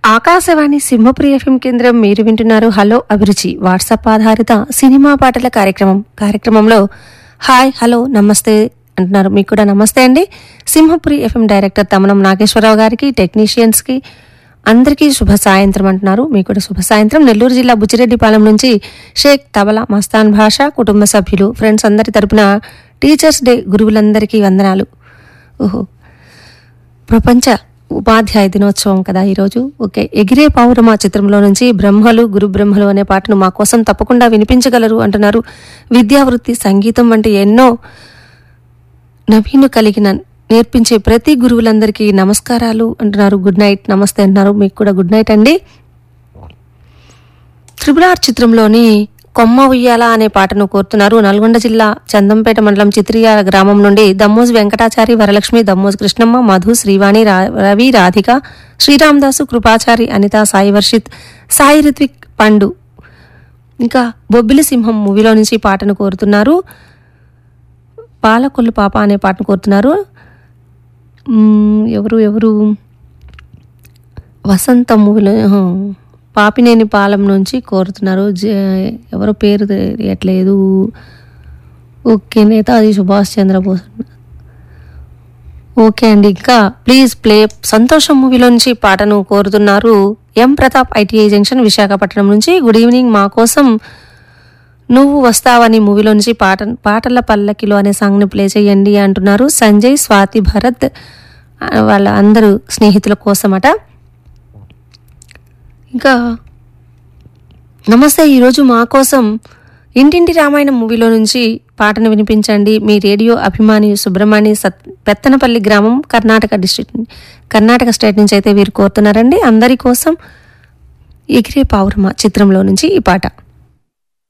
Akashvani Simhapriya FM కేంద్రం మీరు వింటున్నారు హలో అభిరుచి వాట్సాప్ ఆధారిత సినిమా పాటల కార్యక్రమం కార్యక్రమంలో హాయ్ హలో నమస్తే అంటున్నారు మీకు కూడా నమస్తే అండి సింహపురి ఎఫ్ఎం డైరెక్టర్ తమనం నాగేశ్వరరావు గారికి టెక్నీషియన్స్కి అందరికీ శుభ సాయంత్రం అంటున్నారు మీకు కూడా శుభ సాయంత్రం నెల్లూరు జిల్లా బుచ్చిరెడ్డిపాలెం నుంచి షేక్ తబలా మస్తాన్ భాష కుటుంబ సభ్యులు ఫ్రెండ్స్ అందరి తరపున టీచర్స్ డే గురువులందరికీ వందనాలు ఓహో ప్రపంచ ఉపాధ్యాయ దినోత్సవం కదా ఈరోజు ఓకే ఎగిరే పౌరమ చిత్రంలో నుంచి బ్రహ్మలు గురు బ్రహ్మలు అనే పాటను మా కోసం తప్పకుండా వినిపించగలరు అంటున్నారు విద్యావృత్తి సంగీతం వంటి ఎన్నో నవీను కలిగిన నేర్పించే ప్రతి గురువులందరికీ నమస్కారాలు అంటున్నారు గుడ్ నైట్ నమస్తే అంటున్నారు మీకు కూడా గుడ్ నైట్ అండి త్రిపుల్ ఆర్ చిత్రంలోని కొమ్మ ఉయ్యాల అనే పాటను కోరుతున్నారు నల్గొండ జిల్లా చందంపేట మండలం చిత్రియాల గ్రామం నుండి దమ్మోజు వెంకటాచారి వరలక్ష్మి దమ్మోజు కృష్ణమ్మ మధు శ్రీవాణి రా- రవి రాధిక శ్రీరామదాసు కృపాచారి అనిత సాయి వర్షిత్ సాయి రిత్విక్ పండు ఇంకా బొబ్బిలి సింహం మూవీలో నుంచి ఈ పాటను కోరుతున్నారు పాలకొల్లు పాప అనే పాటను కోరుతున్నారు మ్మ్, ఎవరు ఎవరు వసంత మూవీలో ఆహా, పాపినేని పాలెం నుంచి కోరుతున్నారు జ- ఎవరో పేరు తెలియట్లేదు ఓకే నేతాజీ సుభాష్ చంద్రబోస్ ఓకే అండి ఇంకా ప్లీజ్ ప్లే సంతోషం మూవీలో నుంచి ఈ పాటను కోరుతున్నారు M Pratap ITI junction Visakhapatnam నుంచి గుడ్ ఈవినింగ్ మా కోసం నువ్వు వస్తావని మూవీలో నుంచి పాట పాటల పల్లకిలో అనే సాంగ్ని ప్లే చేయండి అంటున్నారు సంజయ్ స్వాతి భరత్ ఆ, వాళ్ళ అందరూ స్నేహితుల కోసమట ఇంకా నమస్తే ఈరోజు మా కోసం ఇంటింటి రామాయణం మూవీలో నుంచి పాటను వినిపించండి మీ రేడియో అభిమాని సుబ్రహ్మణ్య సత్ పెత్తనపల్లి గ్రామం కర్ణాటక డిస్ట్రిక్ట్ కర్ణాటక స్టేట్ నుంచి అయితే వీరు కోరుతున్నారండి అందరి కోసం ఎగిరే పావురమ చిత్రంలో నుంచి ఈ పాట